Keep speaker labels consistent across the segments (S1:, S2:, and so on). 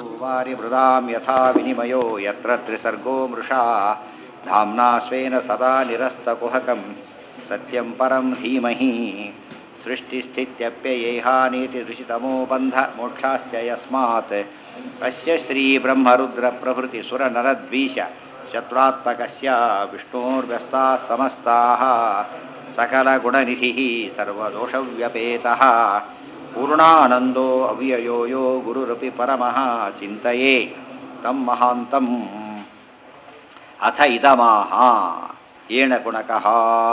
S1: वारि मृदां यथा विनिमयो यत्र त्रिसर्गो मृषा धाम्ना स्वेन सदा निरस्तकुहकं सत्यं परं धीमहि सृष्टिस्थित्यप्ययेहानीतिदृशितमो बन्धमोक्षाश्च यस्मात् अस्य श्रीब्रह्मरुद्रप्रभृतिसुरनरद्वीष शत्रुत्मकस्य विष्णोर्व्यस्ताः समस्ताः सकलगुणनिधिः सर्वदोषव्यपेतः पूर्णानन्दो अव्ययो यो गुरुरपि परमः चिन्तये तं महान्तम् ಅಥ ಇದಮಾಹ ಏಣ ಗುಣಕಃ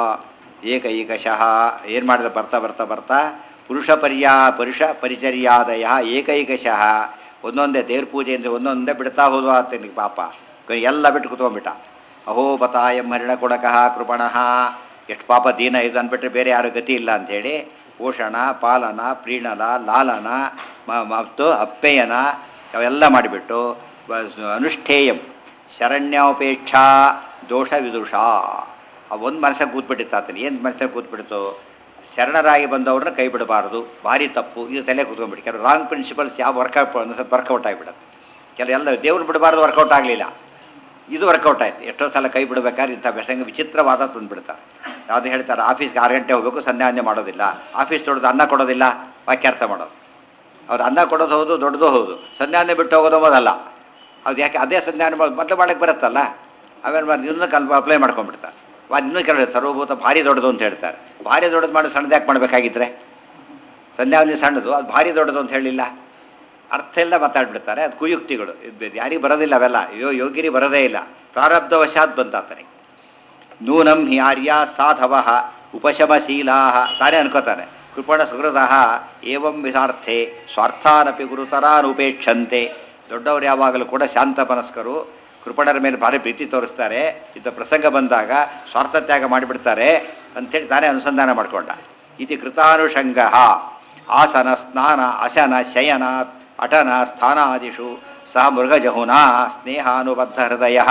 S1: ಏಕೈಕಶಃ ಏನು ಮಾಡಿದ್ರೆ ಬರ್ತಾ ಬರ್ತಾ ಬರ್ತಾ ಪುರುಷ ಪರ್ಯಾ ಪುರುಷ ಪರಿಚರ್ಯಾದಯ ಏಕೈಕಶಃ ಒಂದೊಂದೇ ದೇವ್ರ ಪೂಜೆ ಅಂದರೆ ಒಂದೊಂದೇ ಬಿಡ್ತಾ ಹೋದ್ವ ಆತನಿಗೆ ಪಾಪ ಎಲ್ಲ ಬಿಟ್ಟು ಕುತ್ಕೊಂಡ್ಬಿಟ್ಟ ಅಹೋಪತಾಯಂ ಹರಿಣ ಕುಣಕಃ ಕೃಪಣಃ ಎಷ್ಟು ಪಾಪ ದೀನ ಇದು ಅಂದ್ಬಿಟ್ರೆ ಬೇರೆ ಯಾರು ಗತಿ ಇಲ್ಲ ಅಂಥೇಳಿ ಪೋಷಣ ಪಾಲನ ಪ್ರೀಣನ ಲಾಲನ ಮ- ಮತ್ತು ಅಪ್ಪೆಯನ ಅವೆಲ್ಲ ಮಾಡಿಬಿಟ್ಟು ವ- ಅನುಷ್ಠೇಯಂ ಶರಣ್ಯೋಪೇಕ್ಷಾ ದೋಷ ವಿದುಷ ಒಂದು ಮನಸ್ಸಲ್ಲಿ ಕೂತ್ಬಿಟ್ಟಿತ್ತು ಆತನ ಏನು ಮನಸ್ಸಲ್ಲಿ ಕೂತ್ಬಿಡ್ತು ಶರಣರಾಗಿ ಬಂದವ್ರನ್ನ ಕೈ ಬಿಡಬಾರ್ದು ಭಾರಿ ತಪ್ಪು ಇದು ತಲೆ ಕೂತ್ಕೊಂಡ್ಬಿಟ್ಟು ಕೆಲವು ರಾಂಗ್ ಪ್ರಿನ್ಸಿಪಲ್ಸ್ ಯಾವ ವರ್ಕೌಟ್ ಸ್ವಲ್ಪ ವರ್ಕೌಟ್ ಆಗಿಬಿಡುತ್ತೆ ಕೆಲವು ಎಲ್ಲ ದೇವ್ರನ್ನ ಬಿಡಬಾರ್ದು ವರ್ಕೌಟ್ ಆಗಲಿಲ್ಲ ಇದು ವರ್ಕೌಟ್ ಆಯ್ತು ಎಷ್ಟೋ ಸಲ ಕೈ ಬಿಡಬೇಕಾದ್ರೆ ಇಂಥ ಬೆಸಂಗ ವಿಚಿತ್ರವಾದ ತಂದುಬಿಡ್ತಾರೆ ಯಾವುದು ಹೇಳ್ತಾರೆ ಆಫೀಸ್ಗೆ ಆರು ಗಂಟೆ ಹೋಗಬೇಕು ಸಂಧ್ಯಾವಂದನೆ ಮಾಡೋದಿಲ್ಲ ಆಫೀಸ್ ದೊಡ್ಡದು ಅನ್ನ ಕೊಡೋದಿಲ್ಲ ವಾಕ್ಯಾರ್ಥ ಮಾಡೋದು ಅವ್ರು ಅನ್ನ ಕೊಡೋದು ಹೌದು ದೊಡ್ಡದು ಹೌದು ಸಂಧ್ಯಾವಂದನೆ ಬಿಟ್ಟು ಹೋಗೋದು ಮೊದಲ್ಲ ಅದು ಯಾಕೆ ಅದೇ ಸಂಧ್ಯಾನ ಮೊದಲು ಮಾಡಕ್ಕೆ ಬರುತ್ತಲ್ಲ ಆಮೇಲೆ ಮಾಡಿ ಇನ್ನೂ ಕಲ್ಪ ಅಪ್ಲೈ ಮಾಡ್ಕೊಂಡ್ಬಿಡ್ತಾರೆ ಅದು ಇನ್ನೂ ಕೆಲವು ಸರ್ವಭೂತ ಭಾರಿ ದೊಡ್ಡದು ಅಂತ ಹೇಳ್ತಾರೆ ಭಾರಿ ದೊಡ್ಡದು ಮಾಡಿ ಸಣ್ಣದು ಯಾಕೆ ಮಾಡಬೇಕಾಗಿದ್ರೆ ಸಂಧ್ಯಾವಂದನೆ ಸಣ್ಣದು ಅದು ಭಾರಿ ದೊಡ್ಡದು ಅಂತ ಹೇಳಿಲ್ಲ ಅರ್ಥ ಎಲ್ಲ ಮಾತಾಡ್ಬಿಡ್ತಾರೆ ಅದು ಕುಯುಕ್ತಿಗಳು ಇದು ಯಾರಿಗೆ ಬರೋದಿಲ್ಲ ಅವೆಲ್ಲ ಯೋ ಯೋಗಿರಿ ಬರೋದೇ ಇಲ್ಲ ಪ್ರಾರಬ್ಧವಶಾತ್ ಬಂತಾತನಿಗೆ ನೂನಂ ಹಿ ಆರ್ಯ ಸಾಧವ ಉಪಶಮಶೀಲಾ ತಾನೇ ಅನ್ಕೋತಾನೆ ಕೃಪಣ ಸುಹೃದ ಏವಂ ವಿಧಾರ್ಥೆ ಸ್ವಾರ್ಥಾನಪಿ ಗುರುತರಾನುಪೇಕ್ಷಂತೆ ದೊಡ್ಡವರು ಯಾವಾಗಲೂ ಕೂಡ ಶಾಂತ ಮನಸ್ಕರು ಕೃಪಣರ ಮೇಲೆ ಭಾರಿ ಪ್ರೀತಿ ತೋರಿಸ್ತಾರೆ ಇಂಥ ಪ್ರಸಂಗ ಬಂದಾಗ ಸ್ವಾರ್ಥ ತ್ಯಾಗ ಮಾಡಿಬಿಡ್ತಾರೆ ಅಂಥೇಳಿ ತಾನೇ ಅನುಸಂಧಾನ ಮಾಡಿಕೊಂಡ ಇತಿ ಕೃತಾನುಷಂಗ ಆಸನ ಸ್ನಾನ ಅಶನ ಶಯನ ಅಟನ ಸ್ಥಾನಾದಿಷು ಸಹ ಮೃಗಜಹುನಾ ಸ್ನೇಹಾನುಬದ್ಧ ಹೃದಯ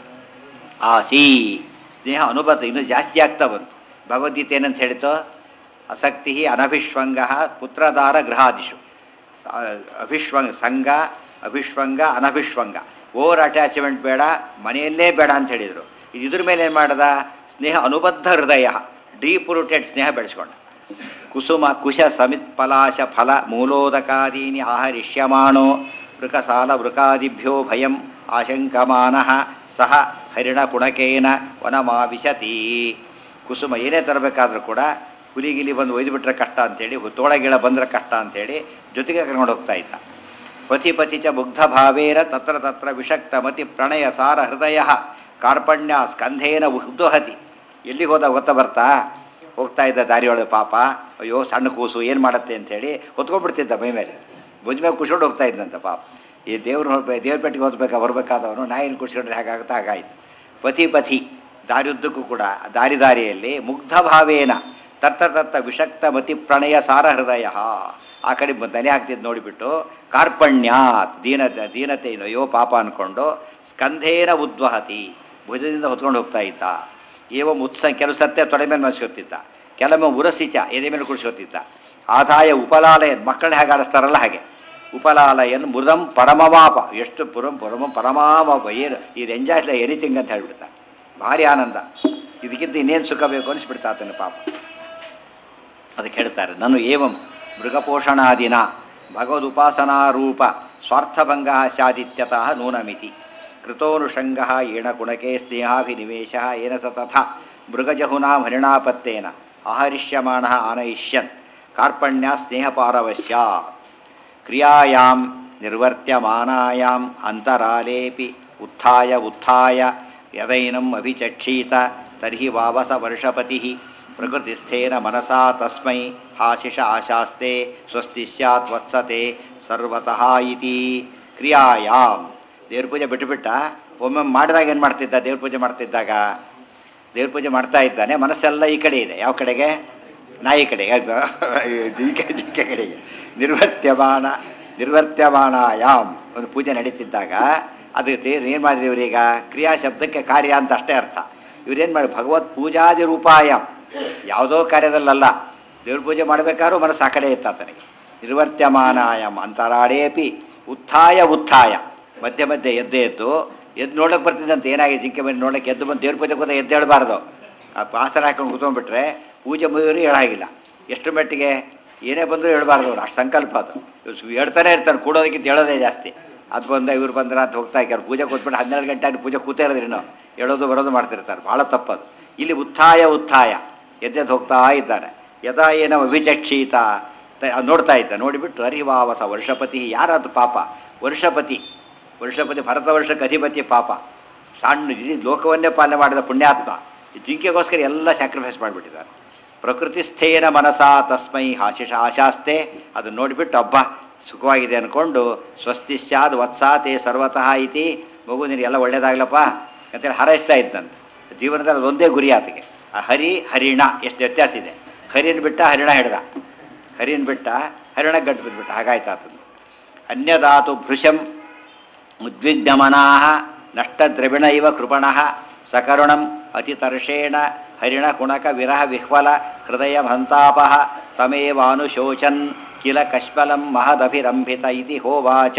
S1: ಆಸೀ ಸ್ನೇಹ ಅನುಬದ್ಧ ಇನ್ನೂ ಜಾಸ್ತಿ ಆಗ್ತಾ ಬಂತು ಭಗವದ್ಗೀತೆ ಏನಂತ ಹೇಳಿತು ಅಸಕ್ತಿ ಅನಭಿಷ್ವಂಗ ಪುತ್ರದಾರ ಗೃಹಾದಿಷು ಸ- ಅಭಿಷ್ವಂಗ ಸಂಘ ಅಭಿಷ್ವಂಗ ಅನಭಿಷ್ವಂಗ ಓವರ್ ಅಟ್ಯಾಚ್ಮೆಂಟ್ ಬೇಡ ಮನೆಯಲ್ಲೇ ಬೇಡ ಅಂತ ಹೇಳಿದರು ಇದ್ರ ಮೇಲೆ ಏನು ಮಾಡ್ದ ಸ್ನೇಹ ಅನುಬದ್ಧ ಹೃದಯ ಡೀಪ್ ರೂಟೆಡ್ ಸ್ನೇಹ ಬೆಳೆಸ್ಕೊಂಡ ಕುಸುಮ ಕುಶ ಸಮಿತ್ ಪಲಾಶ ಫಲ ಮೂಲೋದಕಾದೀನಿ ಆಹರಿಷ್ಯಮಾಣೋ ವೃಕಸಾಲ ವೃಕಾದಿಭ್ಯೋ ಭಯಂ ಆಶಂಕಮಾನಃ ಸಹ ಹರಿಣ ಕುಣಕೇನ ವನಮಾವಿಶತಿ ಕುಸುಮ ಏನೇ ತರಬೇಕಾದ್ರೂ ಕೂಡ ಹುಲಿಗಿಲಿ ಬಂದು ಒಯ್ದುಬಿಟ್ರೆ ಕಷ್ಟ ಅಂತೇಳಿ ತೋಳಗಿಳ ಬಂದರೆ ಕಷ್ಟ ಅಂತೇಳಿ ಜೊತೆಗೆ ಕರ್ಕೊಂಡು ಹೋಗ್ತಾ ಇದ್ದ ಪತಿ ಪತಿ ಚ ಮುಗ್ಧ ಭಾವೇನ ತತ್ರ ತತ್ರ ವಿಷಕ್ತ ಮತಿ ಪ್ರಣಯ ಸಾರ ಹೃದಯ ಕಾರ್ಪಣ್ಯ ಸ್ಕಂಧೇನ ಉದ್ವಹತಿ ಎಲ್ಲಿಗೆ ಹೋದ ಗೊತ್ತಾ ಬರ್ತಾ ಹೋಗ್ತಾ ಇದ್ದ ದಾರಿಯೊಳಗೆ ಪಾಪ ಅಯ್ಯೋ ಸಣ್ಣ ಕೂಸು ಏನು ಮಾಡುತ್ತೆ ಅಂತೇಳಿ ಹೊತ್ಕೊಂಡ್ಬಿಡ್ತಿದ್ದ ಮೈ ಮೇಲೆ ಭುಜ ಮೇಲೆ ಕುಶ್ಕೊಂಡು ಹೋಗ್ತಾ ಇದ್ದಂತ ಪಾಪ ಈ ದೇವ್ರು ಹೋಗ್ಬೇಕು ದೇವ್ರ ಪೆಟ್ಟಿಗೆ ಓದ್ಬೇಕಾ ಬರಬೇಕಾದವನು ನಾಯಿನ ಕುಶ್ಕೊಂಡ್ರೆ ಹಾಗಾಗುತ್ತಾ ಹಾಗಾಯ್ತು ಪತಿ ಪತಿ ದಾರಿಯುದ್ದಕ್ಕೂ ಕೂಡ ದಾರಿ ದಾರಿಯಲ್ಲಿ ಮುಗ್ಧ ಭಾವೇನ ತತ್ತ ತತ್ತ ವಿಷಕ್ತ ಮತಿ ಪ್ರಣಯ ಸಾರ ಹೃದಯ ಆ ಕಡೆ ಬ- ತಲೆ ಹಾಕ್ತಿದ್ದು ನೋಡಿಬಿಟ್ಟು ಕಾರ್ಪಣ್ಯಾತ್ ದೀನತೆ ದೀನತೆಯಿಂದ ಅಯ್ಯೋ ಪಾಪ ಅಂದ್ಕೊಂಡು ಸ್ಕಂಧೇನ ಉದ್ವಹತಿ ಭುಜದಿಂದ ಹೊತ್ಕೊಂಡು ಹೋಗ್ತಾ ಇದ್ದ ಏವಂ ಉತ್ಸ ಕೆಲವು ಸತ್ಯ ತೊಡೆ ಮೇಲೆ ಮನ್ಸ್ಕೊತಿದ್ದ ಕೆಲವೊಮ್ಮೆ ಉರಸಿಚ ಎದೆ ಮೇಲೆ ಕುಡಿಸ್ಕೊತಿದ್ದ ಆದಾಯ ಉಪಲಾಲಯನ್ ಮಕ್ಕಳನ್ನ ಹೇಗೆ ಆಡಿಸ್ತಾರಲ್ಲ ಹಾಗೆ ಉಪಲಾಲಯನ್ ಮೃದಂ ಪರಮವಾಪ ಎಷ್ಟು ಪುರಂ ಪರಮ ಪರಮಾವಾಪ ಏನು ಇದು ಎಂಜಾಯ್ ಎನಿಥಿಂಗ್ ಅಂತ ಹೇಳ್ಬಿಡ್ತಾರೆ ಭಾರಿ ಆನಂದ ಇದಕ್ಕಿಂತ ಇನ್ನೇನು ಸುಖ ಬೇಕು ಅನಿಸ್ಬಿಡ್ತಾ ಆತನ ಪಾಪ ಅದಕ್ಕೆ ಹೇಳ್ತಾರೆ ನಾನು ಏವಂ ಮೃಗಪೋಷಣಾದಿನ ಭಗವದುಪಾಸನಾರೂಪ ಸ್ವಾರ್ಥಭಂಗ ಸ್ಯಾದಿತ್ಯತಃ ನೂನಮಿತಿ ಕೃತೋನುಷಂಗ ಏಣ ಕುಣಕೆ ಸ್ನೇಹಾಭಿನಿವೇಶ ಏನ ಸ ತಥಾ ಮೃಗಜಹುನಾ ಹರಿಣಾಪತ್ತೇನ ಆಹರಿಷ್ಯಮಾಣ ಆನಯಿಷ್ಯನ್ ಕಾರ್ಪಣ್ಯ ಸ್ನೇಹಪಾರವಶ್ಯಾತ್ ಕ್ರಿಯಾಯಾಂ ನಿರ್ವರ್ತ್ಯಮಾನಾಯಾಂ ಅಂತರಾಲೇಪಿ ಉತ್ಥಾಯ ಉತ್ಥಾಯ ಯದೈನಂ ಅಭಿಚಕ್ಷೀತ ತರ್ಹಿ ವಾವಸ ವರ್ಷಪತಿ ಪ್ರಕೃತಿಸ್ಥೇನ ಮನಸಾ ತಸ್ಮೈ ಹಾಶಿಷ ಆಶಾಸ್ತೆ ಸ್ವಸ್ತಿ ಸ್ಯಾತ್ ವತ್ಸತೆ ಸರ್ವತಃ ಇತಿ ಕ್ರಿಯಾಯಾಂ ದೇವ್ರ ಪೂಜೆ ಬಿಟ್ಟುಬಿಟ್ಟ ಒಮ್ಮೆ ಮಾಡಿದಾಗ ಏನು ಮಾಡ್ತಿದ್ದ ದೇವ್ರ ಪೂಜೆ ಮಾಡ್ತಿದ್ದಾಗ ದೇವ್ರ ಪೂಜೆ ಮಾಡ್ತಾ ಇದ್ದಾನೆ ಮನಸ್ಸೆಲ್ಲ ಈ ಕಡೆ ಇದೆ ಯಾವ ಕಡೆಗೆ ನಾಯಿ ಕಡೆಗೆ ಅದು ಜಿಂಕೆ ಜಿಂಕೆ ಕಡೆಗೆ ನಿರ್ವರ್ತ್ಯಮಾನ ನಿರ್ವರ್ತ್ಯಮಾನಾಯಾಮ್ ಒಂದು ಪೂಜೆ ನಡೀತಿದ್ದಾಗ ಅದಕ್ಕೆ ಏನು ಮಾಡಿದ್ರು ಇವರೀಗ ಕ್ರಿಯಾ ಶಬ್ದಕ್ಕೆ ಕಾರ್ಯ ಅಂತ ಅಷ್ಟೇ ಅರ್ಥ ಇವ್ರೇನು ಮಾಡಿ ಭಗವತ್ ಪೂಜಾದಿ ರೂಪಾಯಾಮ್ ಯಾವುದೋ ಕಾರ್ಯದಲ್ಲಲ್ಲ ದೇವ್ರ ಪೂಜೆ ಮಾಡಬೇಕಾದ್ರೂ ಮನಸ್ಸು ಆ ಕಡೆ ಇತ್ತು ಆತನಿಗೆ ನಿರ್ವರ್ತ್ಯಮಾನಾಯಂ ಅಂತರಾಳೇಪಿ ಉತ್ಥಾಯ ಉತ್ಥಾಯ ಮಧ್ಯೆ ಮಧ್ಯೆ ಎದ್ದೆ ಎದ್ದು ಎದ್ದು ನೋಡಕ್ಕೆ ಬರ್ತಿದ್ದಂತೆ ಏನಾಗಿದೆ ಜಿಂಕೆ ಮನೆ ನೋಡಕ್ಕೆ ಎದ್ದು ಬಂದು ದೇವ್ರ ಪೂಜೆ ಕೂತ ಎದ್ದು ಹೇಳಬಾರ್ದು ಆ ಆಸನ ಹಾಕೊಂಡು ಕೂತ್ಕೊಂಡ್ಬಿಟ್ರೆ ಪೂಜೆ ಮುಗಿಯೋರು ಹೇಳಾಗಿಲ್ಲ ಎಷ್ಟು ಮಟ್ಟಿಗೆ ಏನೇ ಬಂದರೂ ಹೇಳ್ಬಾರ್ದು ಅವ್ರು ಅಷ್ಟು ಸಂಕಲ್ಪ ಅದು ಇವ್ರು ಸು- ಹೇಳ್ತಾನೆ ಇರ್ತಾರೆ ಕೂಡೋದಕ್ಕಿಂತ ಹೇಳೋದೇ ಜಾಸ್ತಿ ಅದು ಬಂದ ಇವ್ರು ಬಂದ್ರ ಅಂತ ಹೋಗ್ತಾ ಇದ್ದಾರೆ ಪೂಜೆ ಕೂತ್ಬಿಟ್ಟು ಹನ್ನೆರಡು ಗಂಟೆ ಆಗಿ ಪೂಜೆ ಕೂತೇ ಇರೋದ್ರಿ ಇನ್ನು ಹೇಳೋದು ಬರೋದು ಮಾಡ್ತಿರ್ತಾರೆ ಭಾಳ ತಪ್ಪದು ಇಲ್ಲಿ ಉತ್ಥಾಯ ಉತ್ಥಾಯ ಎದ್ದೆದ್ದು ಹೋಗ್ತಾ ಇದ್ದಾನೆ ಯದಾ ಏನೋ ವಿಚಕ್ಷೀತ ತ- ಅದ್ ನೋಡ್ತಾ ಇದ್ದ ನೋಡಿಬಿಟ್ಟು ಹರಿವಾವಸ ವರ್ಷಪತಿ ಯಾರದು ಪಾಪ ವರ್ಷಪತಿ ವರ್ಷಪತಿ ಭರತ ವರ್ಷಕ್ಕೆ ಅಧಿಪತಿ ಪಾಪ ಸಣ್ಣ ಇಡೀ ಲೋಕವನ್ನೇ ಪಾಲನೆ ಮಾಡಿದ ಪುಣ್ಯಾತ್ಮ ಈ ಜಿಂಕೆಗೋಸ್ಕರ ಎಲ್ಲ ಸ್ಯಾಕ್ರಿಫೈಸ್ ಮಾಡಿಬಿಟ್ಟಿದ್ದಾರೆ ಪ್ರಕೃತಿ ಸ್ಥೇನ ಮನಸಾ ತಸ್ಮೈ ಆಶಿಷ ಆಶಾಸ್ತೆ ಅದನ್ನು ನೋಡಿಬಿಟ್ಟು ಹಬ್ಬ ಸುಖವಾಗಿದೆ ಅಂದ್ಕೊಂಡು ಸ್ವಸ್ತಿ ಸ್ಯಾದ್ ವತ್ಸಾತೆ ಸರ್ವತಃ ಇತಿ ಮಗು ನಿನಗೆ ಎಲ್ಲ ಒಳ್ಳೇದಾಗ್ಲಪ್ಪ ಅಂತೇಳಿ ಹಾರೈಸ್ತಾ ಇದ್ದಂತೆ ಜೀವನದಲ್ಲಿ ಅದೊಂದೇ ಗುರಿ ಆತಗೆ ಆ ಹರಿ ಹರಿಣ ಎಷ್ಟು ವ್ಯತ್ಯಾಸ ಇದೆ ಹರಿನ ಬಿಟ್ಟ ಹರಿಣ ಹಿಡ್ದ ಹರಿನ ಬಿಟ್ಟ ಹರಿಣ ಗಂಟು ಬಿಟ್ಬಿಟ್ಟ ಹಾಗಾಯ್ತು ಆತಂದು ಅನ್ಯದಾತು ಭೃಶಂ ಉದ್ವಿಗ್ನಮನಾ ನಷ್ಟದ್ರವಿಣ ಇವ ಕೃಪಣ ಸಕರುಣಂ ಅತಿತರ್ಷೇಣ ಹರಿಣ ಕುಣಕ ವಿರಹ ವಿಹ್ವಲ ಹೃದಯ ಹಂತಾಪ ತಮೇವಾನುಶೋಚನ್ ಕಿಲ ಕಶ್ಮಲಂ ಮಹದಭಿರಂಭಿತ ಇತಿ ಹೋವಾಚ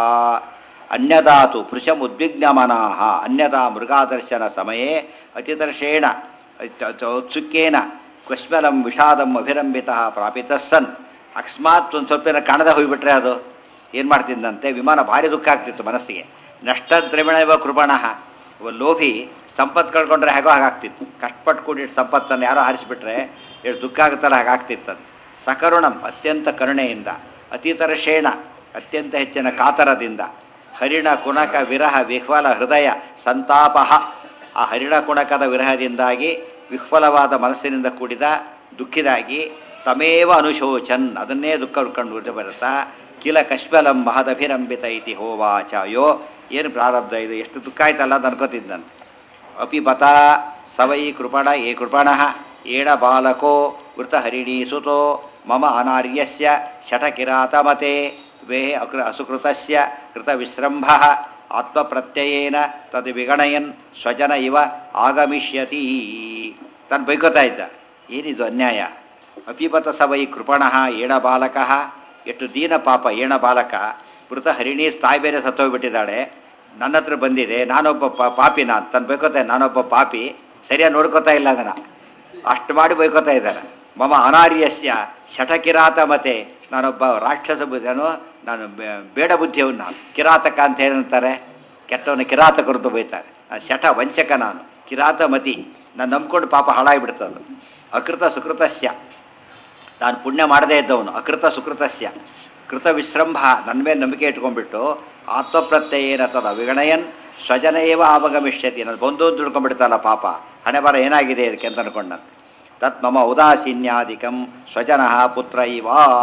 S1: ಅನ್ಯದಾತು ಭೃಶಂ ಉದ್ವಿಗ್ನಮನಾ ಅನ್ಯದಾ ಮೃಗಾದರ್ಶನ ಸಮಯೇ ಅತಿತರ್ಷೇಣ ಔತ್ಸುಕ್ಯೇನ ಕಶ್ಮಲಂ ವಿಷಾದಂ ಅಭಿರಂಭಿತ ಪ್ರಾಪಿತಃ ಸನ್ ಅಕಸ್ಮಾತ್ ಒಂದು ಸ್ವಲ್ಪ ಏನೋ ಕಾಣದೆ ಹೋಗಿಬಿಟ್ರೆ ಅದು ಏನು ಮಾಡ್ತಿದ್ದಂತೆ ವಿಮಾನ ಭಾರಿ ದುಃಖ ಆಗ್ತಿತ್ತು ಮನಸ್ಸಿಗೆ ನಷ್ಟ ದ್ರವಿಣ ಇವ ಕೃಪಣ ಇವ ಲೋಭಿ ಸಂಪತ್ತು ಕಳ್ಕೊಂಡ್ರೆ ಹೇಗೋ ಹಾಗಾಗ್ತಿತ್ತು ಕಷ್ಟಪಟ್ಟು ಕೂಡಿಟ್ಟು ಸಂಪತ್ತನ್ನು ಯಾರೋ ಹಾರಿಸಿಬಿಟ್ರೆ ಎಷ್ಟು ದುಃಖ ಆಗುತ್ತಲ್ಲ ಹಾಗಾಗ್ತಿತ್ತಂತೆ ಸಕರುಣಂ ಅತ್ಯಂತ ಕರುಣೆಯಿಂದ ಅತಿತರಶೇಣ ಅತ್ಯಂತ ಹೆಚ್ಚಿನ ಕಾತರದಿಂದ ಹರಿಣ ಕುಣಕ ವಿರಹ ವಿಹ್ವಲ ಹೃದಯ ಸಂತಾಪ ಆ ಹರಿಣ ಕುಣಕದ ವಿರಹದಿಂದಾಗಿ ವಿಹ್ವಲವಾದ ಮನಸ್ಸಿನಿಂದ ಕೂಡಿದ ದುಃಖಿದಾಗಿ ತಮೇವ ಅನುಶೋಚನ್ ಅದನ್ನೇ ದುಃಖ ಉಳ್ಕೊಂಡು ಬರುತ್ತಾ ಕಿಲ ಕಶ್ಮಲಂ ಮಹದಭಿರಂಬಿತ ಇತಿ ಹೋವಾಚ ಅಯ್ಯೋ ಏನು ಪ್ರಾರಬ್ಧ ಇದು ಎಷ್ಟು ದುಃಖ ಆಯ್ತಲ್ಲ ಅಂತ ಅನ್ಕೋತಿದ್ದಂತೆ ಅಪಿ ಬತ ಸವೈ ಕೃಪಣ ಏ ಕೃಪಣ ಏಣ ಬಾಲಕೋ ವೃತಹರಿಣೀ ಸುತೋ ಮಮ ಅನಾರ್ಯಸ್ಯ ಶಠಕಿರಾತಮತೆ ವೇ ಅಕೃ ಅಸುಕೃತಸ್ಯ ಕೃತವಿಶ್ರಂಭ ಆತ್ಮಪ್ರತ್ಯಯೇನ ತದ್ ವಿಗಣಯನ್ ಸ್ವಜನ ಇವ ಆಗಮಿಷ್ಯತಿ ತಾನು ಬೈಕೋತಾ ಇದ್ದ ಏನಿದು ಅನ್ಯಾಯ ಅಪಿಪತ ಸವೈ ಕೃಪಣ ಏಣ ಬಾಲಕ ಎಷ್ಟು ದೀನ ಪಾಪ ಏಣ ಬಾಲಕ ಮೃತ ಹರಿಣಿ ತಾಯಿ ಬೇರೆ ಸತ್ತೋಗ್ಬಿಟ್ಟಿದ್ದಾಳೆ ನನ್ನ ಹತ್ರ ಬಂದಿದೆ ನಾನೊಬ್ಬ ಪ ಪಾಪಿನ ತನ್ನ ಬೈಕೋತಾ ನಾನೊಬ್ಬ ಪಾಪಿ ಸರಿಯಾಗಿ ನೋಡ್ಕೋತಾ ಇಲ್ಲ ಅದನ್ನು ಅಷ್ಟು ಮಾಡಿ ಬೈಕೋತಾ ಇದ್ದಾನೆ ಮಮ ಅನಾರ್ಯಸ್ಯ ಶಠಕಿರಾತ ಮತೆ ನಾನೊಬ್ಬ ರಾಕ್ಷಸ ಬುದ್ಧನು ನಾನು ಬೇ- ಬೇಡ ಬುದ್ಧಿಯವನು ನಾನು ಕಿರಾತಕ ಅಂತ ಏನಂತಾರೆ ಕೆಟ್ಟವನ ಕಿರಾತಕರು ಅಂತ ಬೈತಾರೆ ಆ ಶಠ ವಂಚಕ ನಾನು ಕಿರಾತ ಮತಿ ನಾನು ನಂಬ್ಕೊಂಡು ಪಾಪ ಹಾಳಾಗಿಬಿಡ್ತದು ಅಕೃತ ಸುಕೃತಸ್ಯ ನಾನು ಪುಣ್ಯ ಮಾಡದೇ ಇದ್ದವನು ಅಕೃತ ಸುಕೃತಸ್ಯ ಕೃತ ವಿಶ್ರಂಭ ನನ್ನ ಮೇಲೆ ನಂಬಿಕೆ ಇಟ್ಕೊಂಡ್ಬಿಟ್ಟು ಆತ್ಮಪ್ರತ್ಯಯೇನ ತದ ವಿಗಣಯನ್ ಸ್ವಜನ ಏವ ಅವಗಮಿಷ್ಯತಿ ನಾನು ಬಂದು ಅಂತ ತಿಳ್ಕೊಂಡ್ಬಿಡ್ತಲ್ಲ ಪಾಪ ಹಣೆ ಬರ ಏನಾಗಿದೆ ಇದಕ್ಕೆ ಅಂತ ಅನ್ಕೊಂಡಂತೆ ತತ್ ಮಮ ಉದಾಸೀನ್ಯಾದಿಕಂ ಸ್ವಜನ ಪುತ್ರ ಇವ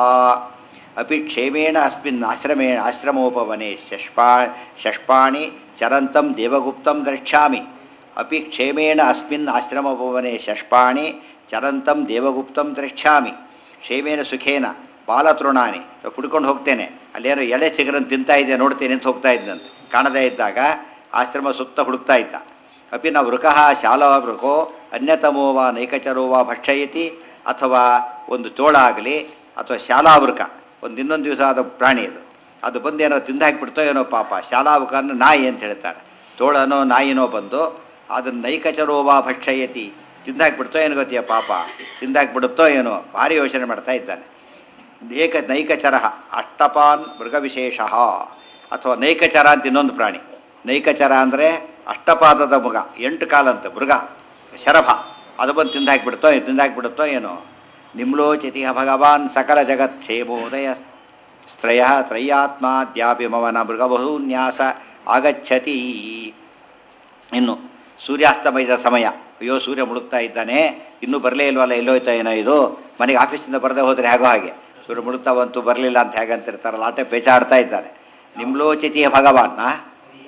S1: ಅಪಿ ಕ್ಷೇಮೇಣ ಅಸ್ಮಿನ್ ಆಶ್ರಮೇಣ ಆಶ್ರಮೋಪವನೆ ಶಷ್ಪಾ ಶಷ್ಪಾಣಿ ಚರಂತಂ ದೇವಗುಪ್ತಂ ದ್ರಕ್ಷ್ಯಾಮಿ ಅಪಿ ಕ್ಷೇಮೇಣ ಅಸ್ಮಿನ್ ಆಶ್ರಮೋಪವನೆ ಶಷ್ಪಾಣಿ ಚರಂತಂ ದೇವಗುಪ್ತಂ ದ್ರಕ್ಷ್ಯಾಮಿ ಕ್ಷೇಮೇನ ಸುಖೇನ ಬಾಲತೃಣಾನಿ ಹುಡ್ಕೊಂಡು ಹೋಗ್ತೇನೆ ಅಲ್ಲೇನೋ ಎಳೆ ಚಿಗರನ್ನು ತಿಂತಾ ಇದೆ ನೋಡ್ತೇನೆ ಅಂತ ಹೋಗ್ತಾ ಇದ್ದಂತೆ ಕಾಣದೇ ಇದ್ದಾಗ ಆಶ್ರಮ ಸುತ್ತ ಹುಡುಕ್ತಾ ಇದ್ದ ಅಪಿ ನ ವೃಕಃ ಶಾಲಾ ವೃಕೋ ಅನ್ಯತಮೋ ವಾ ನೈಕಚರೋ ವಾ ಭಕ್ಷಯತಿ ಅಥವಾ ಒಂದು ತೋಳ ಆಗಲಿ ಅಥವಾ ಶಾಲಾವೃಕ ಒಂದು ಇನ್ನೊಂದು ದಿವಸ ಆದ ಪ್ರಾಣಿ ಅದು ಅದು ಬಂದು ಏನೋ ತಿಂದು ಹಾಕಿಬಿಡ್ತೋ ಏನೋ ಪಾಪ ಶಾಲಾವೃಕನ್ನು ನಾಯಿ ಅಂತ ಹೇಳ್ತಾರೆ ತೋಳನೋ ನಾಯಿನೋ ಬಂದು ಅದನ್ನು ನೈಕಚರೋ ವಾ ಭಕ್ಷಯತಿ ತಿಂದಾಕ್ಬಿಡ್ತೋ ಏನು ಗೊತ್ತೀಯ ಪಾಪ ತಿಂದಾಕ್ಬಿಡುತ್ತೋ ಏನೋ ಭಾರಿ ಯೋಚನೆ ಮಾಡ್ತಾ ಇದ್ದಾನೆ ಏಕ ನೈಕಚರ ಅಷ್ಟಪಾನ್ ಮೃಗವಿಶೇಷ ಅಥವಾ ನೈಕಚರ ಅಂತ ಇನ್ನೊಂದು ಪ್ರಾಣಿ ನೈಕಚರ ಅಂದರೆ ಅಷ್ಟಪಾದದ ಮೃಗ ಎಂಟು ಕಾಲಂತ ಮೃಗ ಶರಭ ಅದು ಬಂದು ತಿಂದಾಕ್ಬಿಡುತ್ತೋ ತಿಂದಾಕ್ಬಿಡುತ್ತೋ ಏನೋ ನಿಮ್ಲೋಚಿತಿ ಭಗವಾನ್ ಸಕಲ ಜಗತ್ ಕ್ಷೇಮೋದಯ ಸ್ತ್ರಯ ತ್ರಯಾತ್ಮಾದ್ಯಾಪಿ ಮವನ ಮೃಗಬಹುನ್ಯಾಸ ಆಗಚ್ಚತಿ ಇನ್ನು ಸೂರ್ಯಾಸ್ತಮಯದ ಸಮಯ ಅಯ್ಯೋ ಸೂರ್ಯ ಮುಳುಗ್ತಾ ಇದ್ದಾನೆ ಇನ್ನೂ ಬರಲೇ ಇಲ್ವಲ್ಲ ಎಲ್ಲೋಯ್ತಾ ಏನೋ ಇದು ಮನೆಗೆ ಆಫೀಸಿಂದ ಬರದೆ ಹೋದರೆ ಹೇಗೋ ಹಾಗೆ ಸೂರ್ಯ ಮುಳುಗ್ತಾ ಬಂತು ಬರಲಿಲ್ಲ ಅಂತ ಹೇಗೆ ಅಂತಿರ್ತಾರಲ್ಲ ಆಟೆ ಪೇಚಾಡ್ತಾ ಇದ್ದಾನೆ ನಿಮ್ಲೋಚಿತಿಯ ಭಗವಾನ್ ಆ?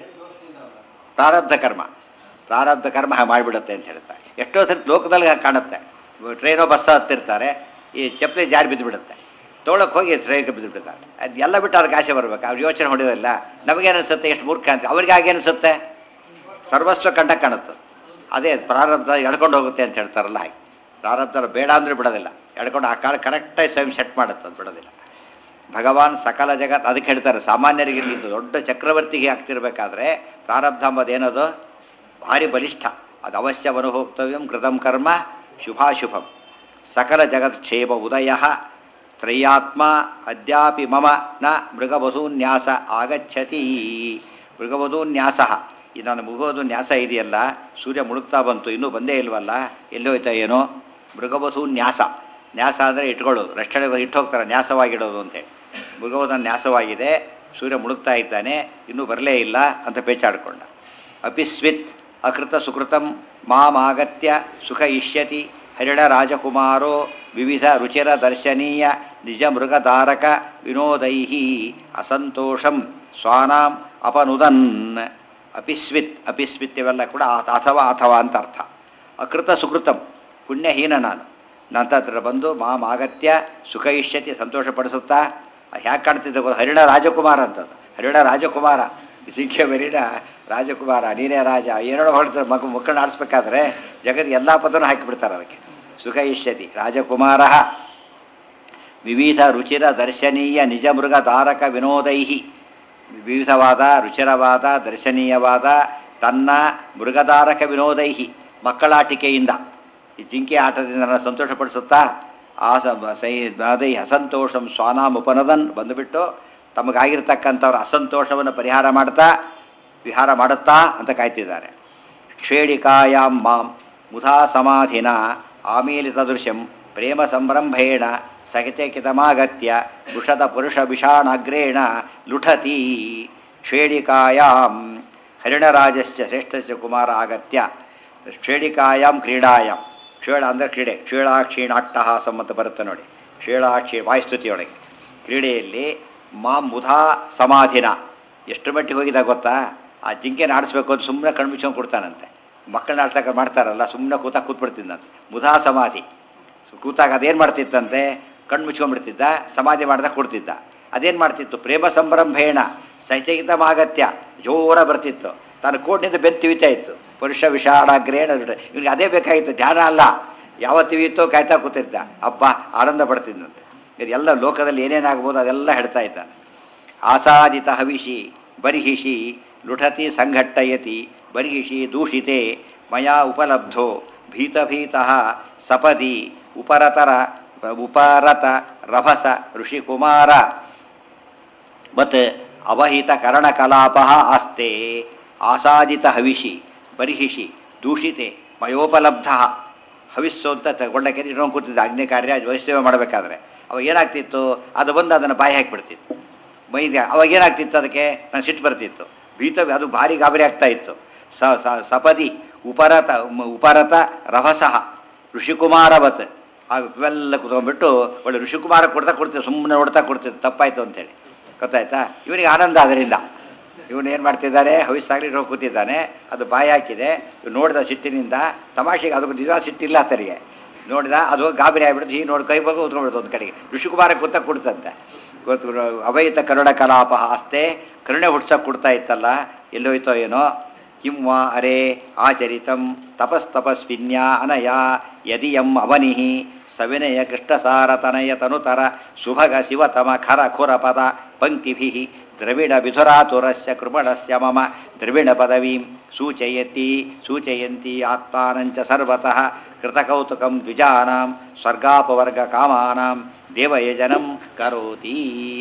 S1: ಪ್ರಾರಬ್ಧ ಕರ್ಮ ಪ್ರಾರಬ್ಧ ಕರ್ಮ ಹಾಗೆ ಮಾಡಿಬಿಡುತ್ತೆ ಅಂತ ಹೇಳ್ತಾರೆ ಎಷ್ಟೋ ಸರಿ ಲೋಕದಲ್ಲಿ ಹಾಗೆ ಕಾಣುತ್ತೆ ಟ್ರೈನೋ ಬಸ್ ಹತ್ತಿರ್ತಾರೆ ಈ ಚಪ್ಪಲಿ ಜಾರಿ ಬಿದ್ದುಬಿಡುತ್ತೆ ತೊಗೊಳಕ್ಕೆ ಹೋಗಿ ಟ್ರೈನ್ಗೆ ಬಿದ್ದುಬಿಡ್ತಾರೆ ಅದು ಎಲ್ಲ ಬಿಟ್ಟು ಅದಕ್ಕೆ ಆಸೆ ಬರ್ಬೇಕು ಅವ್ರು ಯೋಚನೆ ಹೊಡೆಯೋದಿಲ್ಲ ನಮಗೇನಿಸುತ್ತೆ ಎಷ್ಟು ಮೂರ್ಖ ಅಂತ ಅವ್ರಿಗೆ ಆಗೇನಿಸುತ್ತೆ ಸರ್ವಸ್ವ ಕಂಡ ಕಾಣುತ್ತೆ ಅದೇ ಪ್ರಾರಬ್ಧ ಎಳ್ಕೊಂಡು ಹೋಗುತ್ತೆ ಅಂತ ಹೇಳ್ತಾರಲ್ಲ ಹಾಗೆ ಪ್ರಾರಬ್ಧ ಬೇಡ ಅಂದರೆ ಬಿಡೋದಿಲ್ಲ ಎಳ್ಕೊಂಡು ಆ ಕಾಲ ಕರೆಕ್ಟಾಗಿ ಸ್ವಯಂ ಸೆಟ್ ಮಾಡುತ್ತೆ ಅದು ಬಿಡೋದಿಲ್ಲ ಭಗವಾನ್ ಸಕಲ ಜಗತ್ ಅದಕ್ಕೆ ಹೇಳ್ತಾರೆ ಸಾಮಾನ್ಯರಿಗೆ ಇದು ದೊಡ್ಡ ಚಕ್ರವರ್ತಿಗೆ ಆಗ್ತಿರ್ಬೇಕಾದ್ರೆ ಪ್ರಾರಬ್ಧ ಅಂಬದೇನದು ಭಾರಿ ಬಲಿಷ್ಠ ಅದು ಅವಶ್ಯವನುಭೋಕ್ತವ್ಯಂ ಕೃತಂ ಕರ್ಮ ಶುಭಾಶುಭಂ ಸಕಲ ಜಗತ್ಕ್ಷೇಮ ಉದಯ ತ್ರಯಾತ್ಮ ಅದ್ಯಾಪಿ ಮಮ ನ ಮೃಗವಧೂನ್ಯಾಸ ಆಗಚ್ಚತಿ ಮೃಗವಧೂನ್ಯಾಸ ಈ ನನ್ನ ಮುಖವಧು ನ್ಯಾಸ ಇದೆಯಲ್ಲ ಸೂರ್ಯ ಮುಳುಗ್ತಾ ಬಂತು ಇನ್ನೂ ಬಂದೇ ಇಲ್ವಲ್ಲ ಎಲ್ಲೋಯ್ತಾ ಏನೋ ಮೃಗವಧು ನ್ಯಾಸ ನ್ಯಾಸ ಅಂದರೆ ಇಟ್ಕೊಳ್ಳೋದು ರಕ್ಷಣೆ ಇಟ್ಟು ಹೋಗ್ತಾರೆ ನ್ಯಾಸವಾಗಿಡೋದು ಅಂತೇಳಿ ಮೃಗವಧು ನ್ಯಾಸವಾಗಿದೆ ಸೂರ್ಯ ಮುಳುಗ್ತಾ ಇದ್ದಾನೆ ಇನ್ನೂ ಬರಲೇ ಇಲ್ಲ ಅಂತ ಪೇಚಾಡಿಕೊಂಡ ಅಪಿಸ್ವಿತ್ ಅಕೃತ ಸುಕೃತಂ ಮಾಮಾಗತ್ಯ ಸುಖ ಇಷ್ಯತಿ ಹರಿಣ ರಾಜಕುಮಾರೋ ವಿವಿಧ ರುಚಿರ ದರ್ಶನೀಯ ನಿಜ ಮೃಗಧಾರಕ ವಿನೋದೈ ಅಸಂತೋಷಂ ಸ್ವಾನಾಂ ಅಪನುದನ್ ಅಪಿಸ್ವಿತ್ ಅಪಿಸ್ವಿತ್ ಇವೆಲ್ಲ ಕೂಡ ಆತ- ಅಥವಾ ಅಥವಾ ಅಂತ ಅರ್ಥ ಅಕೃತ ಸುಕೃತಂ ಪುಣ್ಯಹೀನ ನಾನು ನನ್ನ ಹತ್ರ ಬಂದು ಮಾಮ್ ಅಗತ್ಯ ಸುಖ ಇಷ್ಯತಿ ಸಂತೋಷಪಡಿಸುತ್ತಾ ಹ್ಯಾಕೆ ಕಾಣ್ತಿದ್ದೆ ಗೊತ್ತಾ? ಹರಿಣ ರಾಜಕುಮಾರ ಅಂತದ್ದು ಹರಿಣ ರಾಜಕುಮಾರ ಸಿಂಖ್ಯ ಬರಿಣ ರಾಜಕುಮಾರ ನೀನೇ ರಾಜ ಏನೇನೋ ಹೊಡ್ತಾರೆ ಮಗ ಮಕ್ಕಳನ್ನ ಆಡಿಸ್ಬೇಕಾದ್ರೆ ಜಗತ್ತಿಗೆ ಎಲ್ಲ ಪದನೂ ಹಾಕಿಬಿಡ್ತಾರೆ ಅದಕ್ಕೆ ಸುಖ ಇಷ್ಯತಿ ರಾಜಕುಮಾರ ವಿವಿಧ ರುಚಿರ ದರ್ಶನೀಯ ನಿಜ ಮೃಗ ಧಾರಕ ವಿನೋದೈಹಿ ವಿವಿಧವಾದ ರುಚಿರವಾದ ದರ್ಶನೀಯವಾದ ತನ್ನ ಮೃಗಧಾರಕ ವಿನೋದೈಹಿ ಮಕ್ಕಳಾಟಿಕೆಯಿಂದ ಈ ಜಿಂಕೆ ಆಟದಿಂದ ನನ್ನ ಸಂತೋಷಪಡಿಸುತ್ತಾ ಆ ಸ ಸೈ ಅದೇ ಅಸಂತೋಷಂ ಸ್ವಾನಾಮ್ ಉಪನದನ್ ಬಂದುಬಿಟ್ಟು ತಮಗಾಗಿರ್ತಕ್ಕಂಥವ್ರ ಅಸಂತೋಷವನ್ನು ಪರಿಹಾರ ಮಾಡ್ತಾ ವಿಹಾರ ಮಾಡುತ್ತಾ ಅಂತ ಕಾಯ್ತಿದ್ದಾರೆ ಕ್ಷೇಡಿಕಾಯಾಂ ಮಾಂ ಮುಧಾ ಸಮಾಧಿನ ಆಮೀಲಿತ ದೃಶ್ಯಂ ಪ್ರೇಮ ಸಂಭ್ರಂಭೇಣ ಸಹಿತಕಿತಮಾಗತ್ಯ ವೃಷದ ಪುರುಷ ವಿಷಾಣಾಗ್ರೇಣ ಲುಠತಿ ಕ್ಷೇಡಿಕಾಯಾಂ ಹರಿಣರಾಜಸ್ಯ ಶ್ರೇಷ್ಠಸ್ಯ ಕುಮಾರ ಆಗತ್ಯ ಕ್ಷೇಡಿಕಾಯಾಂ ಕ್ರೀಡಾಯಾಂ ಕ್ಷೇಳ ಅಂದರೆ ಕ್ರೀಡೆ ಕ್ಷೇಳ ಕ್ಷೀಣಾಟ್ಟಹಾಸಂ ಅಂತ ಬರುತ್ತೆ ನೋಡಿ ಕ್ಷೇಳ ಕ್ಷೀ ವಾಯುಸ್ತುತಿಯೊಳಗೆ ಕ್ರೀಡೆಯಲ್ಲಿ ಮಾಂ ಮುಧಾ ಸಮಾಧಿನ ಎಷ್ಟು ಮಟ್ಟಿಗೆ ಹೋಗಿದ ಗೊತ್ತಾ ಆ ಜಿಂಕೆನ ಆಡಿಸ್ಬೇಕು ಅಂತ ಸುಮ್ಮನೆ ಕಣ್ಮುಚ್ಕೊಂಡು ಕೊಡ್ತಾನಂತೆ ಮಕ್ಕಳನ್ನ ಆಡ್ಸಕ್ಕೆ ಮಾಡ್ತಾರಲ್ಲ ಸುಮ್ಮನೆ ಕೂತಾಗ ಕೂತ್ಬಿಡ್ತಿದ್ದಂತೆ ಮುಧಾ ಸಮಾಧಿ ಸೊ ಕೂತಾಗ ಅದೇನು ಮಾಡ್ತಿತ್ತಂತೆ ಕಣ್ಣು ಮುಚ್ಕೊಂಡ್ಬಿಡ್ತಿದ್ದ ಸಮಾಧಿ ಮಾಡ್ದಾಗ ಕೊಡ್ತಿದ್ದ ಅದೇನು ಮಾಡ್ತಿತ್ತು ಪ್ರೇಮ ಸಂಭ್ರಂಭೇಣ ಸಹಿತಗಿತಮಾಗತ್ಯ ಜೋರ ಬರ್ತಿತ್ತು ತಾನು ಕೋಟಿನಿಂದ ಬೆನ್ನು ತಿವಿತಾ ಇತ್ತು ಪುರುಷ ವಿಷಾಡಾಗ್ರೇಣ ಇವ್ನಿಗೆ ಅದೇ ಬೇಕಾಗಿತ್ತು ಧ್ಯಾನ ಅಲ್ಲ ಯಾವ ತಿವಿಯುತ್ತೋ ಕಾಯ್ತಾ ಕೂತಿದ್ದ ಅಬ್ಬ ಆನಂದ ಪಡ್ತಿದ್ದಂತೆ ಇದೆಲ್ಲ ಲೋಕದಲ್ಲಿ ಏನೇನಾಗ್ಬೋದು ಅದೆಲ್ಲ ಹೇಳ್ತಾ ಇದ್ದಾನೆ ಆಸಾದಿತ ಹವಿಷಿ ಬರ್ಹಿಷಿ ಲುಠತಿ ಸಂಘಟ್ಟಯತಿ ಬರ್ಹಿಷಿ ದೂಷಿತೆ ಮಯಾ ಉಪಲಬ್ಧೋ ಭೀತಭೀತಃ ಸಪದಿ ಉಪರತರ ಉಪರತ ರಭಸ ಋಷಿಕುಮಾರ ಮತ್ ಅವಹಿತ ಕರಣಕಲಾಪ ಆಸ್ತೆ ಆಸಾದಿತ ಹವಿಷಿ ಬರ್ಹಿಷಿ ದೂಷಿತೆ ಮಯೋಪಲಬ್ಧ ಹವಿಸ್ಸು ಅಂತ ತಗೊಂಡಕ್ಕೆ ಇಟ್ಕೊಂಡು ಕೂತಿದ್ದ ಅಗ್ನಿ ಕಾರ್ಯ ವೈಷ್ಣವ ಮಾಡಬೇಕಾದ್ರೆ ಅವಾಗ ಏನಾಗ್ತಿತ್ತು ಅದು ಬಂದು ಅದನ್ನು ಬಾಯಿ ಹಾಕಿಬಿಡ್ತಿತ್ತು ಮೈದ ಅವಾಗ ಏನಾಗ್ತಿತ್ತು ಅದಕ್ಕೆ ನಾನು ಸಿಟ್ಟು ಬರ್ತಿತ್ತು ಭೀತ ಅದು ಭಾರಿ ಗಾಬರಿ ಆಗ್ತಾ ಇತ್ತು ಸ ಸ- ಸಪದಿ ಉಪರತ ಮ- ಉಪರತ ರಭಸಃ ಋಷಿಕುಮಾರವತ್ ಆಗ ಇವೆಲ್ಲ ಕುತ್ಕೊಂಡ್ಬಿಟ್ಟು ಒಳ್ಳೆ ಋಷಿಕುಮಾರ ಕೊಡ್ತಾ ಕೊಡ್ತಿದ್ದೆ ಸುಮ್ಮನೆ ನೋಡ್ತಾ ಕೊಡ್ತಿದ್ದೆ ತಪ್ಪಾಯ್ತು ಅಂತೇಳಿ ಗೊತ್ತಾಯ್ತಾ ಇವನಿಗೆ ಆನಂದ ಅದರಿಂದ ಇವನು ಏನು ಮಾಡ್ತಿದ್ದಾನೆ ಹವಿಸ್ಸಾಗಲಿ ಇಟ್ಕೊಂಡು ಕೂತಿದ್ದಾನೆ ಅದು ಬಾಯಿ ಹಾಕಿದೆ ಇವ್ನು ನೋಡಿದ ಸಿಟ್ಟಿನಿಂದ ತಮಾಷೆಗೆ ಅದಕ್ಕೆ ನಿಜ ಸಿಟ್ಟಿಲ್ಲ ಆತನಿಗೆ ನೋಡಿದ ಅದು ಗಾಬರಿ ಆಗ್ಬಿಡುತ್ತೆ ಹೀಗೆ ನೋಡಿ ಕೈ ಬಗ್ಗೆ ಉತ್ಕೊಂಡ್ಬಿಡ್ತು ಒಂದು ಕಡೆಗೆ ಋಷಿಕುಮಾರ ಕೂತ ಕೊಡ್ತಂತೆ ಗೊತ್ತು ಅವೈತ ಕರುಣ ಕಲಾಪ ಆಸ್ತೆ ಕರುಣೆ ಹುಡ್ಸಕ್ಕೆ ಕೊಡ್ತಾ ಇತ್ತಲ್ಲ ಎಲ್ಲೋಯ್ತೋ ಏನೋ ಕಿಂ ವಾ ಅರೆ ಆಚರಿತಂ ತಪಸ್ತಪಸ್ವಿನ್ಯಾ ಅನಯ ಯದಿಯಂ ಅವನಿಃ ಸವಿನಯ ಕೃಷ್ಣಸಾರತನಯ ತನುತರ ಸುಭಗ ಶಿವತಮ ಖರ ಖುರ ಪದ ಪಂಕ್ತಿಭಿಃ ದ್ರವಿಡ ವಿಧುರಾತುರಸ್ಯ ಕೃಪಣಸ್ಯ ಮಮ ದ್ರವಿಣ ಪದವೀಂ ಸೂಚಯತಿ ಸೂಚಯಂತಿ ಆತ್ಮಾನಂಚ ಸರ್ವತಃ ಕೃತಕೌತುಕಂ ದ್ವಿಜಾನಾಂ ಸ್ವರ್ಗಾಪವರ್ಗ ಕಾಮಾನಾಂ ದೇವಯಜನಂ ಕರೋತಿ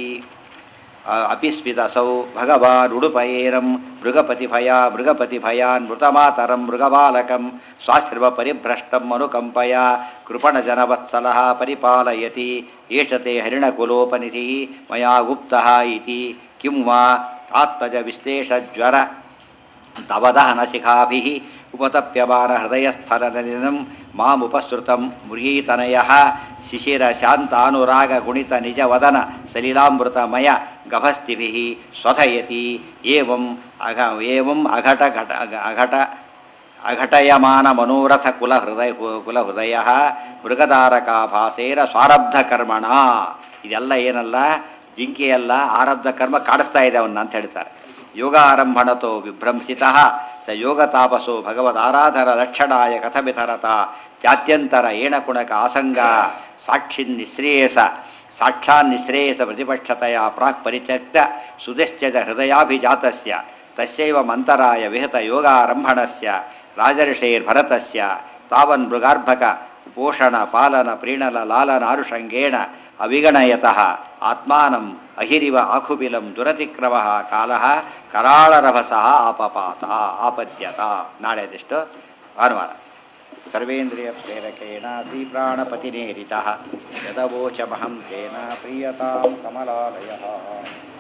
S1: ಅಪಿಸ್ವಿದಸೌ ಭಗವಾನ್ ಉಡುಪಯೇರಂ ಮೃಗಪತಿಭಯ ಮೃಗಪತಿಭಯಾನ್ ಮೃತಮಾತರಂ ಮೃಗಬಾಲಕಂ ಸ್ವಾಶ್ರಮ ಪರಿಭ್ರಷ್ಟಂ ಅನುಕಂಪಯ ಕೃಪಣಜನವತ್ಸಲ ಪರಿಪಾಲಯತಿ ಏಷತೆ ಹರಿಣಕುಲೋಪನಿಧಿ ಮಯಾ ಗುಪ್ತಃ ಇತಿ ಕಿಂ ವಾ ಆತ್ಮಜ ವಿಶ್ಲೇಷಜ್ವರ ತವದಹನಶಿಖಾಭಿः ಉಪತಪ್ಯಮಾನ ಹೃದಯಸ್ಥಲನಿಧಂ ಮಾಮುಪಸೃತಂ ಮೃಗೀತನಯಃ ಶಿಶಿರ ಶಾಂತಾನುರಾಗ ಗುಣಿತ ನಿಜವದನ ಸಲಿಲಾಮೃತಮಯ ಗಭಸ್ತಿಭಿः ಸ್ವಧಯತಿ ಏವಂ ಅಘ ಏವಂ ಅಘಟ ಘಟ ಅಘಟ ಅಘಟಯಮಾನ ಮನೋರಥ ಕುಲ ಹೃದಯ ಕುಲ ಹೃದಯ ಮೃಗಧಾರಕಾಭಾಸೇನ ಸ್ವಾರಬ್ಧ ಕರ್ಮಣ ಇದೆಲ್ಲ ಏನಲ್ಲ ಜಿಂಕೆಯಲ್ಲ ಆರಬ್ಧ ಕರ್ಮ ಕಾಡಿಸ್ತಾ ಇದೆ ಅವನ್ನ ಅಂತ ಹೇಳ್ತಾರೆ ಯೋಗಾರಂಭಣತೋ ವಿಭ್ರಂಸಿತ ಸ ಯೋಗ ತಾಪಸೋ ಭಗವದಾರಾಧನ ಲಕ್ಷಣಾಯ ಕಥಮಿತರತ ಜಾತ್ಯಂತರ ಏಣಕುಣಕ ಆಸಂಗ ಸಾಕ್ಷಿ ನಿಶ್ರೇಯಸ ಸಾಕ್ಷಾನ್ ನಿಶ್ರೇಯಸ ಪ್ರತಿಪಕ್ಷತೆಯ ಪ್ರಾಕ್ ಪರಿತ್ಯಕ್ತ ಸುದಿಶ್ಚದ ಹೃದಯಾಭಿಜಾತಸ್ಯ ತಸ್ಯೈವ ಮಂತರಾಯ ವಿಹತ ಯೋಗಾರಂಭಣಸ್ಯ ರಾಜರ್ಷೇರ್ಭರತಸ್ಯ ತಾವನ್ ಮೃಗಾರ್ಭಕ ಪೋಷಣ ಪಾಲನ ಪ್ರೀಣಲ ಲಾಲನಾರುಷಂಗೇಣ ಅವಿಗಣಯತಃ ಆತ್ಮಾನಂ ಅಹಿರಿವ ಆಖುಬಿಲಂ ದುರತಿಕ್ರಮ ಕಾಲ ಕರಾಳರಭಸಃ ಆಪಪಾತ ಆಪದ್ಯತ ನಾಳೆದಿಷ್ಟು ಭಾನುವಾರ ಸರ್ವೇಂದ್ರಿಯ ಪ್ರೇರಕೇಣ ಶ್ರೀಪ್ರಾಣಪತಿನೇರಿತಃ ಯದವೋಚಮಹಂ ತೇನ ಪ್ರೀಯತಾಂ ಕಮಲಾಲಯ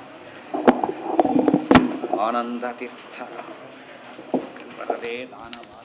S1: ಆನಂದತೀರ್ಥ ವರದೇ ದಾನವ